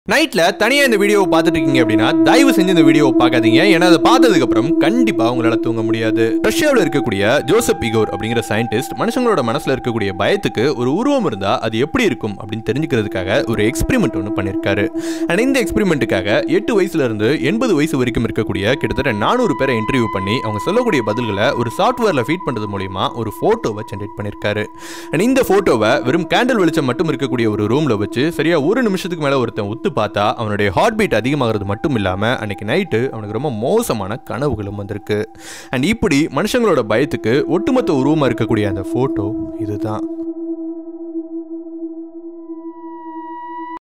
நைட்ல தனியா இந்த வீடியோவை பார்த்துட்டு இருக்கீங்க அப்படின்னா தயவு செஞ்சு இந்த வீடியோவை பார்க்காதீங்க ஏன்னா அதை பார்த்ததுக்கு அப்புறம் கண்டிப்பா உங்களால தூங்க முடியாது ரஷ்யாவில் இருக்கக்கூடிய ஜோசப் இகோர் அப்படிங்கிற சயின்டிஸ்ட் மனுஷங்களோட மனசுல இருக்கக்கூடிய பயத்துக்கு ஒரு உருவம் இருந்தா அது எப்படி இருக்கும் அப்படின்னு தெரிஞ்சுக்கிறதுக்காக ஒரு எக்ஸ்பெரிமெண்ட் ஒன்று பண்ணியிருக்காரு அண்ட் இந்த எக்ஸ்பெரிமெண்ட்டுக்காக எட்டு வயசுல இருந்து எண்பது வயசு வரைக்கும் இருக்கக்கூடிய கிட்டத்தட்ட நானூறு பேரை இன்டர்வியூ பண்ணி அவங்க சொல்லக்கூடிய பதில்களை ஒரு சாஃப்ட்வேர்ல ஃபீட் பண்றது மூலியமா ஒரு போட்டோவை ஜென்ரேட் பண்ணியிருக்காரு அண்ட் இந்த போட்டோவை வெறும் கேண்டில் வெளிச்சம் மட்டும் இருக்கக்கூடிய ஒரு ரூம்ல வச்சு சரியா ஒரு நிமிஷத்துக்கு மேல ஒருத்தன் உத்து பார்த்தா அவனுடைய ஹார்ட் பீட் அதிகமாகிறது மட்டும் இல்லாம அன்னைக்கு நைட்டு அவனுக்கு ரொம்ப மோசமான கனவுகளும் வந்திருக்கு அண்ட் இப்படி மனுஷங்களோட பயத்துக்கு ஒட்டுமொத்த உருவமா இருக்கக்கூடிய அந்த போட்டோ இதுதான்